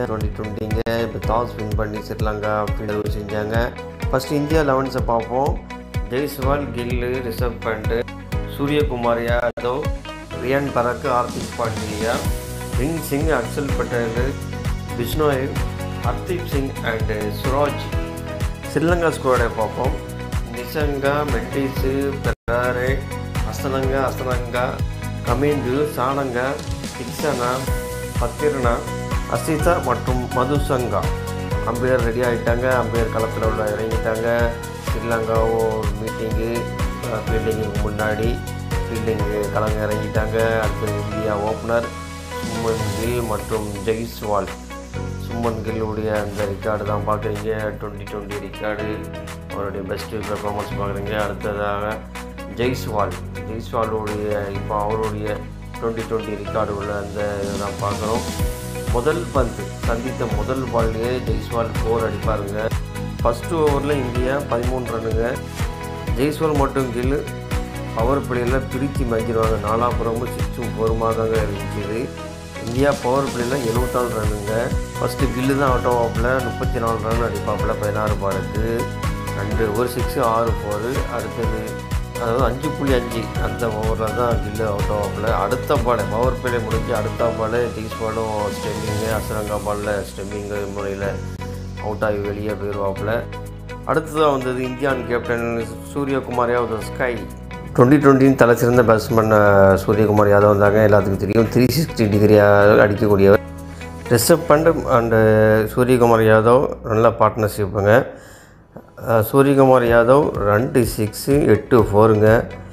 twenty டுவெண்ட்டிங்க இப்போ toss win பண்ணி Sri Lanka field செஞ்சாங்க ஃபஸ்ட்டு இந்தியா லெவன்ஸை பார்ப்போம் ஜெய்ஸ்வால் கில்லு ரிஷப் பண்ட் சூரியகுமார் யாதவ் ரியான் பராக் ஹார்திக் பாண்டியா ரிங் சிங் அக்ஷல் பட்டேல் பிஷ்னோய் ஹர்தீப் சிங் அண்டு சுராஜ் ஸ்ரீலங்கா ஸ்குவாடை பார்ப்போம் நிசங்கா மெட்டிஸு பெராரே அஸ்தலங்கா அஸ்தலங்கா கமேந்து சாணங்கா திக்ஷனா பத்திரனா அசிதா மற்றும் மதுசங்கா அம்பையர் ரெடி ஆகிட்டாங்க அம்பையர் களத்தில் உள்ள இறங்கிட்டாங்க ஸ்ரீலங்காவும் மீட்டிங்கு ஃபீல்டிங்குக்கு முன்னாடி ஃபீல்டிங்கு கலங்க இறங்கிட்டாங்க அடுத்து இந்தியா ஓப்பனர் சுமன் கில் மற்றும் ஜெய்ஸ்வால் சுமன் கில்லுடைய அந்த ரெக்கார்டு தான் பார்க்குறீங்க டுவெண்ட்டி டுவெண்ட்டி ரெக்கார்டு அவருடைய பெஸ்ட்டு பெர்ஃபார்மன்ஸ் பார்க்குறீங்க அடுத்ததாக ஜெய்ஸ்வால் ஜெய்ஸ்வாலுடைய இப்போ அவருடைய டுவெண்ட்டி டுவெண்ட்டி ரெக்கார்டு உள்ள அந்த இதெல்லாம் பார்க்குறோம் முதல் பந்து சந்தித்த முதல் பால்லையே ஜெய்ஸ்வால் ஃபோர் அடிப்பாருங்க ஃபஸ்ட்டு ஓவரில் இந்தியா பதிமூணு ரன்னுங்க ஜெய்ஸ்வால் மட்டும் கில் பவர் பிளேயில் பிரித்து மகிழ்வாங்க நாலாபுறமும் சிக்ஸும் ஃபோருமாக தாங்க இருந்துச்சு இந்தியா பவர் பிளேயில் எழுபத்தாலு ரன்னுங்க ஃபஸ்ட்டு கில்லு தான் அவுட் ஆஃபில் முப்பத்தி நாலு ரன் அடிப்பாப்பில் பதினாறு பாலுக்கு ரெண்டு ஒரு சிக்ஸு ஆறு ஃபோரு அடுத்தது அதாவது அஞ்சு புள்ளி அஞ்சு அந்த ஓவரில் தான் கில்லு அவுட் ஆஃபில் அடுத்த பால் பவர் பிளே முடிஞ்சு அடுத்த பால் டீஸ் பாலும் ஸ்டெம்மிங்கு அசரங்கா பாலில் ஸ்டெம்மிங்கு முறையில் அவுட் ஆகி வெளியே போயிடுவாப்பில் அடுத்ததாக வந்தது இந்தியான் captain Suryakumar Yadav sky twenty டுவெண்ட்டின்னு தலை சிறந்த பேட்ஸ்மேன் சூரியகுமார் யாதவ் வந்தாங்க எல்லாத்துக்கும் தெரியும் த்ரீ சிக்ஸ்டி டிகிரியாக அடிக்கக்கூடியவர் ரிஷப் பண்ட் அண்டு சூரியகுமார் யாதவ் நல்ல பார்ட்னர்ஷிப்புங்க அஹ் சூரியகுமார் யாதவ் ரெண்டு சிக்ஸு எட்டு ஃபோருங்க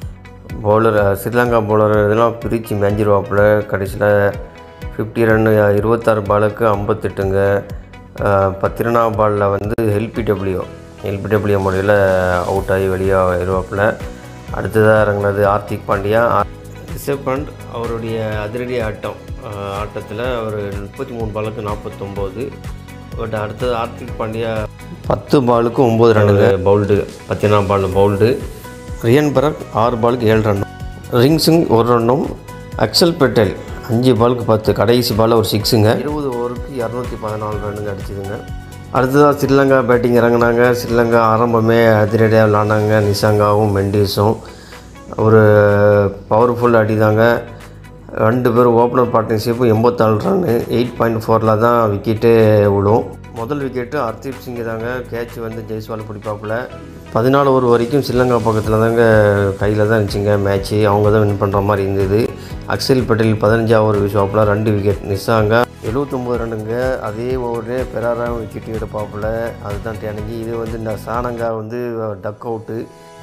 பவுலர் ஸ்ரீலங்கா பவுலர் இதெல்லாம் பிரித்து மேஞ்சிருவாப்புல கடைசியில் ஃபிஃப்டி ரன் இருபத்தாறு பாலுக்கு ஐம்பத்தெட்டுங்க அஹ் பத்திரனா பாலில் வந்து எல்பிடபிள்யூ எல்பிடபிள்யூ முறையில் அவுட் ஆகி வெளியே வருவாப்புல அடுத்ததாக இறங்கினது ஹார்திக் பாண்டியா ரிஷப் பண்ட் அவருடைய அதிரடி ஆட்டம் அஹ் ஆட்டத்தில் அவர் முப்பத்தி மூணு பாலுக்கு நாற்பத்தொம்போது பட் அடுத்தது ஹார்திக் பாண்டியா பத்து பாலுக்கு ஒம்பது ரன்னுங்க பவுல்டு பத்தினா பால் பவுல்டு ரியன் பரக் ஆறு பாலுக்கு ஏழு ரன் ரிங் சிங் ஒரு ரன்னும் அக்ஷல் பட்டேல் அஞ்சு பாலுக்கு பத்து கடைசி பால் ஒரு சிக்ஸுங்க இருபது ஓவருக்கு இரநூத்தி பதினாலு ரன்னுங்க அடிச்சுதுங்க அடுத்ததாக ஸ்ரீலங்கா பேட்டிங் இறங்குனாங்க ஸ்ரீலங்கா ஆரம்பமே அதிரடியாக விளாண்டாங்க நிசாங்காவும் மெண்டிஸும் ஒரு பவர்ஃபுல் அடிதாங்க ரெண்டு பேரும் ஓப்பனர் பார்ட்னர்ஷிப்பு எண்பத்தாலு ரன்னு எயிட் பாயிண்ட் ஃபோரில் தான் விக்கெட்டே விழும் முதல் விக்கெட்டு ஹர்தீப் சிங் தாங்க கேட்ச் வந்து ஜெய்ஸ்வால் பிடிப்பாப்புல பதினாலு ஓவர் வரைக்கும் ஸ்ரீலங்கா பக்கத்தில் தாங்க கையில் தான் இருந்துச்சுங்க மேட்ச்சு அவங்க தான் வின் பண்ணுற மாதிரி இருந்தது அக்ஷல் பட்டேல் பதினஞ்சாவது ஓவர் வீசுவாப்புல ரெண்டு விக்கெட் நிசாங்க எழுபத்தொம்போது ரன்னுங்க அதே ஓவரே பெராராவும் விக்கெட் எடுப்பாப்புல அதுதான் டேனங்கி இது வந்து இந்த சாணங்கா வந்து டக் அவுட்டு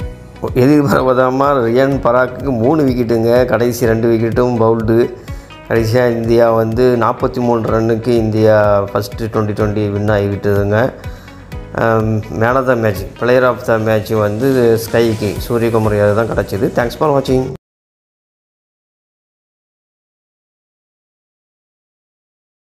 எதிர்பாராமல் ரியான் பராக்குக்கு மூணு விக்கெட்டுங்க கடைசி ரெண்டு விக்கெட்டும் பவுல்டு கடைசியாக இந்தியா வந்து நாற்பத்தி மூணு ரன்னுக்கு India first twenty twenty win ஆகிவிட்டதுங்க man of the match player of the match வந்து ஸ்கைக்கு சூரியகுமார் யாதவ் தான் கிடச்சிது தேங்க்ஸ் ஃபார் வாட்சிங்